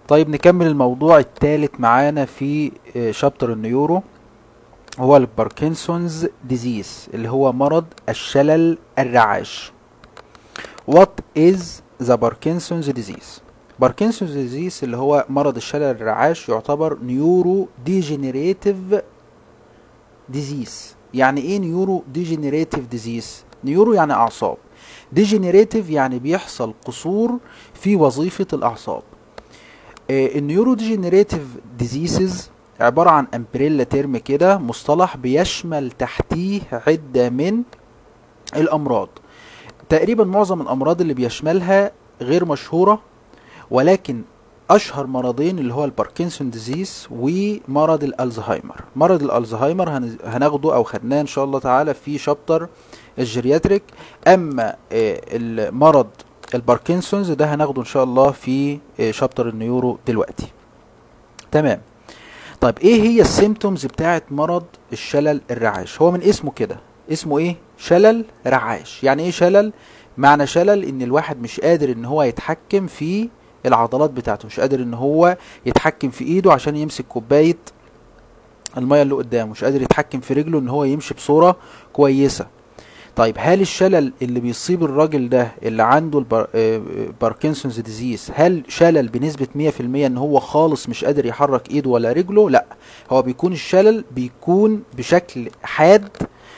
طيب نكمل الموضوع الثالث معانا في شابتر النيورو هو الباركنسونز ديزيز اللي هو مرض الشلل الرعاش What is the Parkinson's disease باركنسونز ديزيز اللي هو مرض الشلل الرعاش يعتبر نيورو ديجنريتيف ديزيز يعني ايه نيورو ديجنريتيف ديزيز نيورو يعني اعصاب ديجنريتيف يعني بيحصل قصور في وظيفة الاعصاب النيورو ديجنريتيف ديزيزز عبارة عن امبريلا ترم كده مصطلح بيشمل تحتيه عدة من الامراض تقريبا معظم الامراض اللي بيشملها غير مشهورة ولكن اشهر مرضين اللي هو الباركنسون ديزيز ومرض الالزهايمر مرض الالزهايمر هناخده او خدناه ان شاء الله تعالى في شابتر الجيرياتريك اما المرض الباركنسونز ده هناخده ان شاء الله في شابتر النيورو دلوقتي تمام طيب ايه هي السيمتومز بتاعه مرض الشلل الرعاش هو من اسمه كده اسمه ايه شلل رعاش يعني ايه شلل معنى شلل ان الواحد مش قادر ان هو يتحكم في العضلات بتاعته مش قادر ان هو يتحكم في ايده عشان يمسك كوبايه الميه اللي قدامه مش قادر يتحكم في رجله ان هو يمشي بصوره كويسه طيب هل الشلل اللي بيصيب الراجل ده اللي عنده الباركنسونز ديزيز هل شلل بنسبة 100% ان هو خالص مش قادر يحرك ايده ولا رجله لا هو بيكون الشلل بيكون بشكل حاد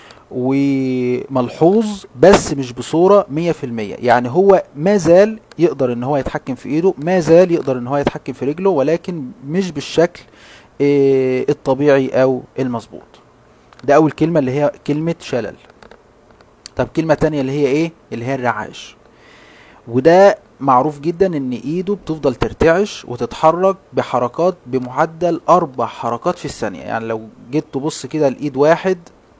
وملحوظ بس مش بصورة 100% يعني هو ما زال يقدر ان هو يتحكم في ايده ما زال يقدر ان هو يتحكم في رجله ولكن مش بالشكل الطبيعي او المظبوط ده اول كلمة اللي هي كلمة شلل طب كلمة تانية اللي هي ايه اللي هي الرعاش وده معروف جدا ان ايده بتفضل ترتعش وتتحرك بحركات بمعدل اربع حركات في الثانية يعني لو جيت تبص كده لايد واحد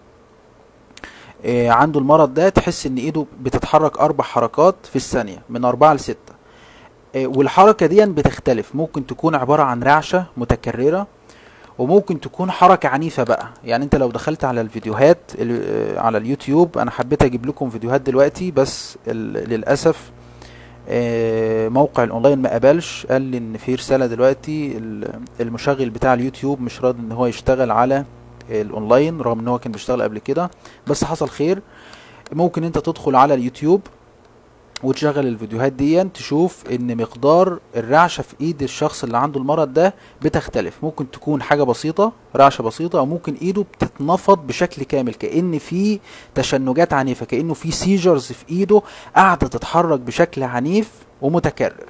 إيه عنده المرض ده تحس ان ايده بتتحرك اربع حركات في الثانية من اربعة لستة إيه والحركة دي بتختلف ممكن تكون عبارة عن رعشة متكررة وممكن تكون حركة عنيفة بقى يعني انت لو دخلت على الفيديوهات على اليوتيوب انا حبيت اجيب لكم فيديوهات دلوقتي بس للأسف موقع الاونلاين ما قبلش قال لي ان في رسالة دلوقتي المشغل بتاع اليوتيوب مش راضي ان هو يشتغل على الاونلاين رغم ان هو كان بيشتغل قبل كده بس حصل خير ممكن انت تدخل على اليوتيوب وتشغل الفيديوهات دي تشوف ان مقدار الرعشة في ايد الشخص اللي عنده المرض ده بتختلف ممكن تكون حاجة بسيطة رعشة بسيطة او ممكن ايده بتتنفض بشكل كامل كأن في تشنجات عنيفة كأنه في سيجرز في ايده قاعدة تتحرك بشكل عنيف ومتكرر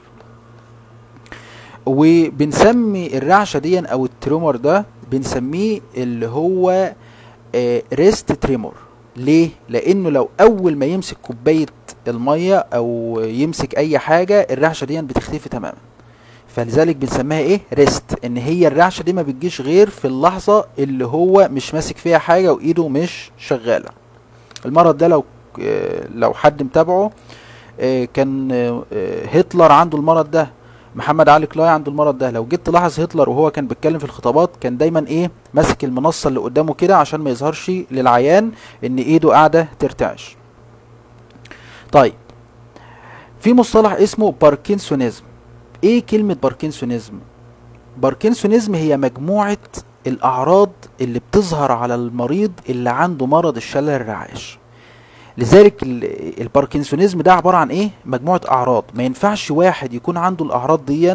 وبنسمي الرعشة دي او التريمور ده بنسميه اللي هو ريست تريمور ليه لانه لو اول ما يمسك كوبايه الميه او يمسك اي حاجه الرعشه دي بتختفي تماما فلذلك بنسميها ايه ريست ان هي الرعشه دي ما بتجيش غير في اللحظه اللي هو مش ماسك فيها حاجه وايده مش شغاله المرض ده لو لو حد متابعه كان هتلر عنده المرض ده محمد علي كلاي عنده المرض ده لو جيت تلاحظ هتلر وهو كان بيتكلم في الخطابات كان دايما ايه ماسك المنصه اللي قدامه كده عشان ما يظهرش للعيان ان ايده قاعده ترتعش طيب في مصطلح اسمه باركنسونيزم ايه كلمه باركنسونيزم باركنسونيزم هي مجموعه الاعراض اللي بتظهر على المريض اللي عنده مرض الشلل الرعاش لذلك الباركنسونيزم ده عبارة عن ايه مجموعة اعراض ما ينفعش واحد يكون عنده الاعراض دي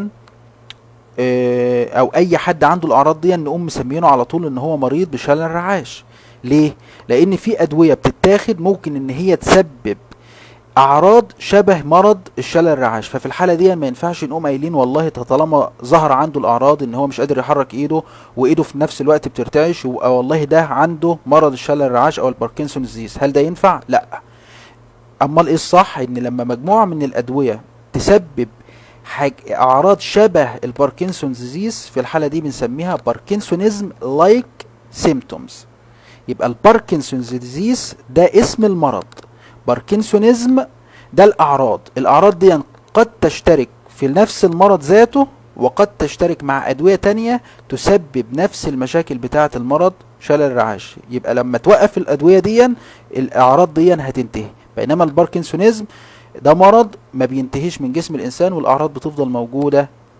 او اي حد عنده الاعراض دي نقوم مسمينه على طول ان هو مريض بشلل الرعاش ليه لان في ادوية بتتاخد ممكن ان هي تسبب اعراض شبه مرض الشلل الرعاش ففي الحاله دي ما ينفعش نقوم قايلين والله طالما ظهر عنده الاعراض ان هو مش قادر يحرك ايده وايده في نفس الوقت بترتعش والله ده عنده مرض الشلل الرعاش او الباركنسون ديزيز هل ده ينفع لا امال ايه الصح ان لما مجموعه من الادويه تسبب حاج اعراض شبه الباركنسون ديزيز في الحاله دي بنسميها باركنسونيزم لايك سيمتومز يبقى الباركنسون ديزيز ده اسم المرض باركنسونيزم ده الاعراض الاعراض دي قد تشترك في نفس المرض ذاته وقد تشترك مع ادويه تانية تسبب نفس المشاكل بتاعه المرض شلل الرعاش يبقى لما توقف الادويه دي الاعراض دي هتنتهي بينما الباركنسونيزم ده مرض ما بينتهيش من جسم الانسان والاعراض بتفضل موجوده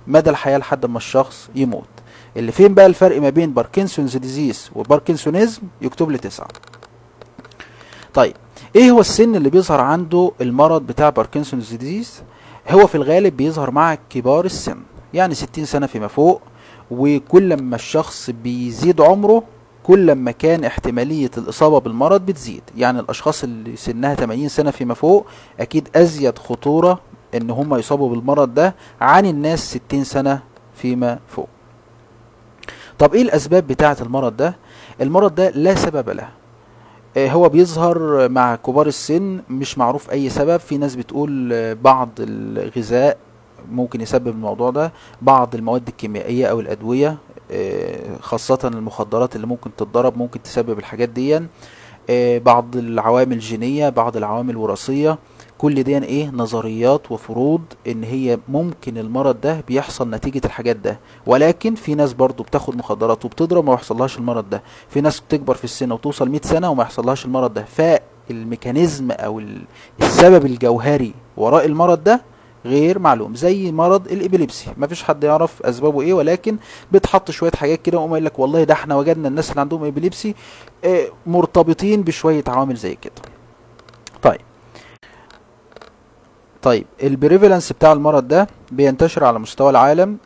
مدى الحياه لحد ما الشخص يموت اللي فين بقى الفرق ما بين باركنسونز ديزيز وباركنسونيزم يكتب لي تسعة طيب ايه هو السن اللي بيظهر عنده المرض بتاع باركنسونز ديزيز هو في الغالب بيظهر مع كبار السن يعني 60 سنة فيما فوق وكل ما الشخص بيزيد عمره كل ما كان احتمالية الإصابة بالمرض بتزيد يعني الأشخاص اللي سنها 80 سنة فيما فوق أكيد أزيد خطورة إن هم يصابوا بالمرض ده عن الناس 60 سنة فيما فوق طب ايه الاسباب بتاعه المرض ده المرض ده لا سبب له آه، هو بيظهر مع كبار السن مش معروف اي سبب في ناس بتقول آه، بعض الغذاء ممكن يسبب الموضوع ده بعض المواد الكيميائية او الادوية آه، خاصة المخدرات اللي ممكن تتضرب ممكن تسبب الحاجات دي آه، بعض العوامل الجينية بعض العوامل الوراثية كل دي ايه نظريات وفروض ان هي ممكن المرض ده بيحصل نتيجة الحاجات ده ولكن في ناس برضو بتاخد مخدرات وبتضرب وما يحصلهاش المرض ده في ناس بتكبر في السن وتوصل 100 سنة وما يحصلهاش المرض ده فالميكانيزم او ال- السبب الجوهري وراء المرض ده غير معلوم زي مرض الابيليبسي ما فيش حد يعرف اسبابه ايه ولكن بتحط شويه حاجات كده وقوم قايل لك والله ده احنا وجدنا الناس اللي عندهم ابيليبسي آه، مرتبطين بشويه عوامل زي كده طيب طيب البريفالنس بتاع المرض ده بينتشر على مستوى العالم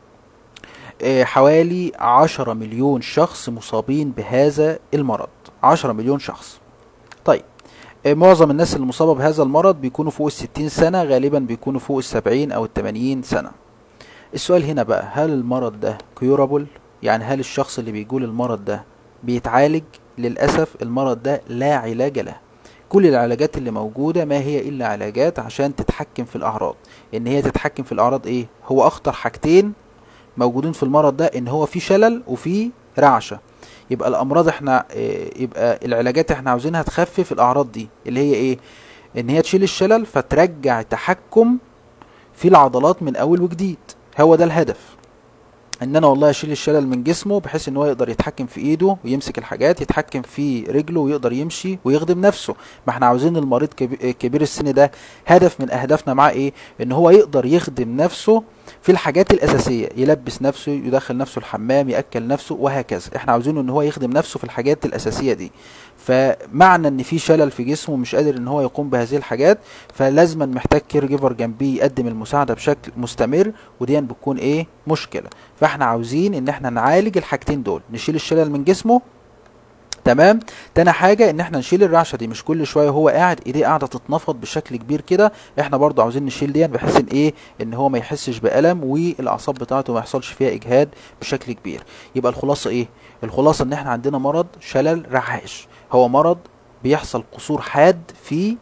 آه، حوالي عشرة مليون شخص مصابين بهذا المرض عشرة مليون شخص طيب آه، معظم الناس اللي مصابة بهذا المرض بيكونوا فوق الستين سنة غالبا بيكونوا فوق السبعين أو التمانين سنة السؤال هنا بقى هل المرض ده كيورابل يعني هل الشخص اللي بيقول المرض ده بيتعالج للأسف المرض ده لا علاج له كل العلاجات اللي موجودة ما هي إلا علاجات عشان تتحكم في الأعراض إن هي تتحكم في الأعراض إيه هو أخطر حاجتين موجودين في المرض ده إن هو في شلل وفي رعشة يبقى الأمراض إحنا إيه، يبقى العلاجات إحنا عاوزينها تخفف الأعراض دي اللي هي إيه إن هي تشيل الشلل فترجع تحكم في العضلات من أول وجديد هو ده الهدف ان انا والله اشيل الشلل من جسمه بحيث ان هو يقدر يتحكم في ايده ويمسك الحاجات يتحكم في رجله ويقدر يمشي ويخدم نفسه ما احنا عاوزين المريض كبي- كبير السن ده هدف من اهدافنا معاه ايه ان هو يقدر يخدم نفسه في الحاجات الاساسيه يلبس نفسه يدخل نفسه الحمام ياكل نفسه وهكذا احنا عاوزينه ان هو يخدم نفسه في الحاجات الاساسيه دي فمعنى ان في شلل في جسمه مش قادر ان هو يقوم بهذه الحاجات فلازما محتاج كير جيفر جنبيه يقدم المساعده بشكل مستمر ودي بتكون ايه مشكله فاحنا عاوزين ان احنا نعالج الحاجتين دول نشيل الشلل من جسمه تمام تاني حاجة ان احنا نشيل الرعشة دي مش كل شوية هو قاعد ايديه قاعدة تتنفض بشكل كبير كده احنا برضو عاوزين نشيل دي بحيث ان ايه ان هو ما يحسش بألم والاعصاب بتاعته ما يحصلش فيها اجهاد بشكل كبير يبقى الخلاصة ايه الخلاصة ان احنا عندنا مرض شلل رعاش هو مرض بيحصل قصور حاد في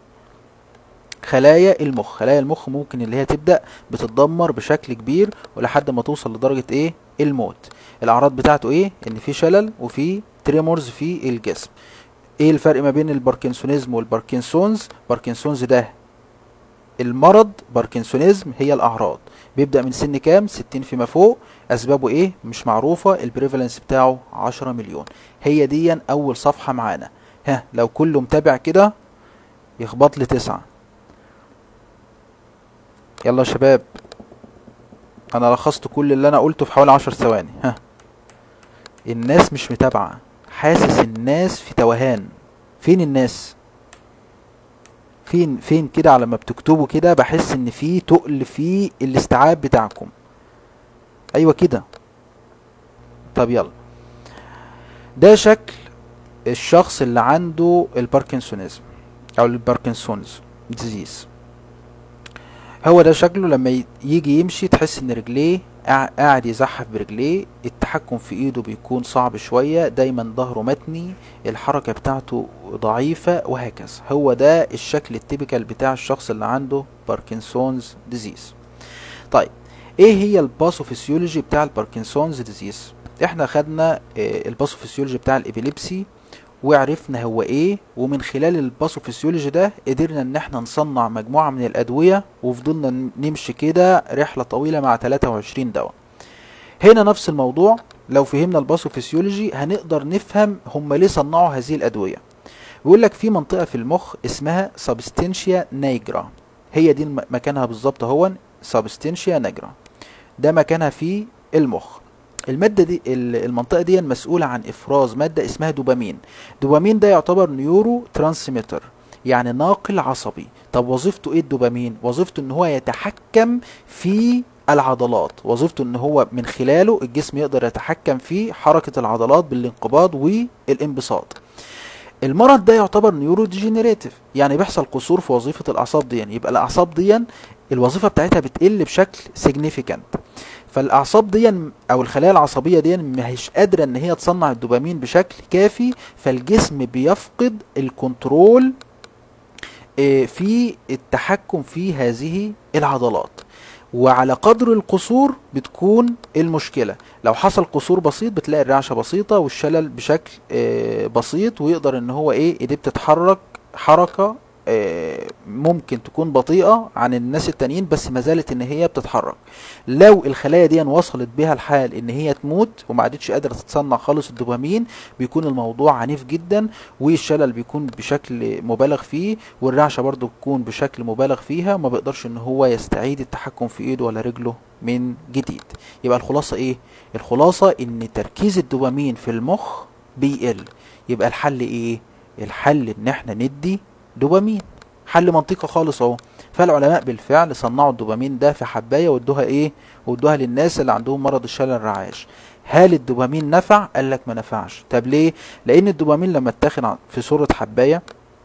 خلايا المخ خلايا المخ ممكن اللي هي تبدأ بتتدمر بشكل كبير ولحد ما توصل لدرجة ايه الموت الاعراض بتاعته ايه ان في شلل وفي تريمورز في الجسم ايه الفرق ما بين الباركنسونيزم والباركنسونز باركنسونز ده المرض باركنسونيزم هي الاعراض بيبدأ من سن كام 60 فيما فوق اسبابه ايه مش معروفة البريفالنس بتاعه 10 مليون هي دي اول صفحة معانا ها لو كله متابع كده يخبط لي تسعة يلا يا شباب انا لخصت كل اللي انا قلته في حوالي عشر ثواني ها الناس مش متابعة حاسس الناس في توهان فين الناس فين فين كده على ما بتكتبوا كده بحس ان في تقل في الاستيعاب بتاعكم ايوه كده طب يلا ده شكل الشخص اللي عنده الباركنسونيزم او الباركنسونز ديزيز هو ده شكله لما ي- يجي يمشي تحس ان رجليه قاع- قاعد يزحف برجليه التحكم في ايده بيكون صعب شوية دايما ظهره متني الحركة بتاعته ضعيفة وهكذا هو ده الشكل التيبيكال بتاع الشخص اللي عنده باركنسونز ديزيز طيب ايه هي الباثوفيسيولوجي بتاع الباركنسونز ديزيز احنا خدنا آه، الباثوفيسيولوجي بتاع الابيليبسي وعرفنا هو ايه ومن خلال الباثوفيسيولوجي ده قدرنا ان احنا نصنع مجموعة من الادوية وفضلنا ن- نمشي كده رحلة طويلة مع 23 دواء هنا نفس الموضوع لو فهمنا الباثوفيسيولوجي هنقدر نفهم هم ليه صنعوا هذه الادوية بيقول لك في منطقة في المخ اسمها سبستنشيا نيجرا هي دي الم- مكانها بالظبط هو سبستنشيا نيجرا ده مكانها في المخ المادة دي ال- المنطقة دي مسؤولة عن إفراز مادة اسمها دوبامين دوبامين ده يعتبر نيورو ترانسميتر يعني ناقل عصبي طب وظيفته ايه الدوبامين وظيفته ان هو يتحكم في العضلات وظيفته ان هو من خلاله الجسم يقدر يتحكم في حركة العضلات بالانقباض والانبساط المرض ده يعتبر نيورو ديجينيريتيف يعني بيحصل قصور في وظيفة الأعصاب دي يبقى الأعصاب دي الوظيفة بتاعتها بتقل بشكل significant فالأعصاب دي أو الخلايا العصبية دي ما هيش قادرة إن هي تصنع الدوبامين بشكل كافي فالجسم بيفقد الكنترول آه، في التحكم في هذه العضلات وعلى قدر القصور بتكون المشكلة لو حصل قصور بسيط بتلاقي الرعشة بسيطة والشلل بشكل آه، بسيط ويقدر ان هو ايه ايديه بتتحرك حركة آه، ممكن تكون بطيئة عن الناس التانيين بس ما زالت ان هي بتتحرك لو الخلايا دي وصلت بها الحال ان هي تموت وما عادتش قادرة تتصنع خالص الدوبامين بيكون الموضوع عنيف جدا والشلل بيكون بشكل مبالغ فيه والرعشة برضو بتكون بشكل مبالغ فيها وما بيقدرش ان هو يستعيد التحكم في ايده ولا رجله من جديد يبقى الخلاصة ايه الخلاصة ان تركيز الدوبامين في المخ بيقل يبقى الحل ايه الحل ان احنا ندي دوبامين حل منطقي خالص اهو فالعلماء بالفعل صنعوا الدوبامين ده في حبايه وادوها ايه وادوها للناس اللي عندهم مرض الشلل الرعاش هل الدوبامين نفع قال لك ما نفعش طب ليه لان الدوبامين لما اتاخد ع- في صوره حبايه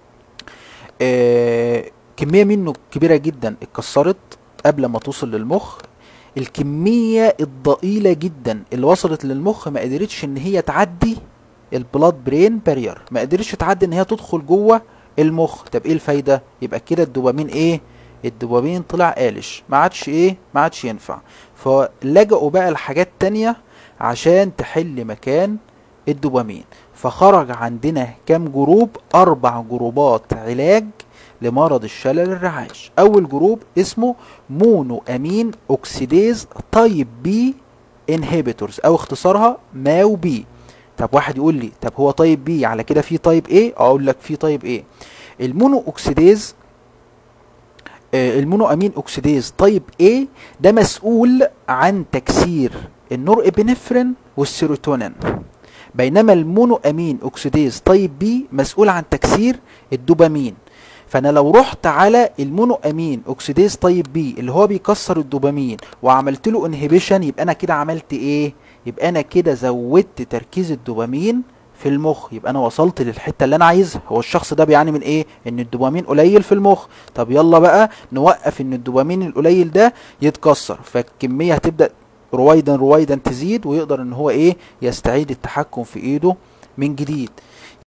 آه كميه منه كبيره جدا اتكسرت قبل ما توصل للمخ الكميه الضئيله جدا اللي وصلت للمخ ما قدرتش ان هي تعدي البلاد برين بارير ما قدرتش تعدي ان هي تدخل جوه المخ طب ايه الفايده يبقى كده الدوبامين ايه الدوبامين طلع قالش ما عادش ايه ما عادش ينفع فلجأوا بقى لحاجات تانية عشان تحل مكان الدوبامين فخرج عندنا كام جروب اربع جروبات علاج لمرض الشلل الرعاش اول جروب اسمه مونو امين اوكسيديز تايب بي انهبيتورز او اختصارها ماو بي طب واحد يقول لي طب هو طيب بي على كده في طيب ايه اقول لك في طيب ايه المونو اوكسيديز آه، المونو امين اوكسيديز طيب ايه ده مسؤول عن تكسير النور ابنفرين والسيروتونين بينما المونو امين اوكسيديز طيب بي مسؤول عن تكسير الدوبامين فانا لو رحت على المونو امين اوكسيديز طيب بي اللي هو بيكسر الدوبامين وعملت له انهبيشن يبقى انا كده عملت ايه يبقى انا كده زودت تركيز الدوبامين في المخ يبقى انا وصلت للحته اللي انا عايزها هو الشخص ده بيعاني من ايه ان الدوبامين قليل في المخ طب يلا بقى نوقف ان الدوبامين القليل ده يتكسر فالكميه هتبدا رويدا رويدا تزيد ويقدر ان هو ايه يستعيد التحكم في ايده من جديد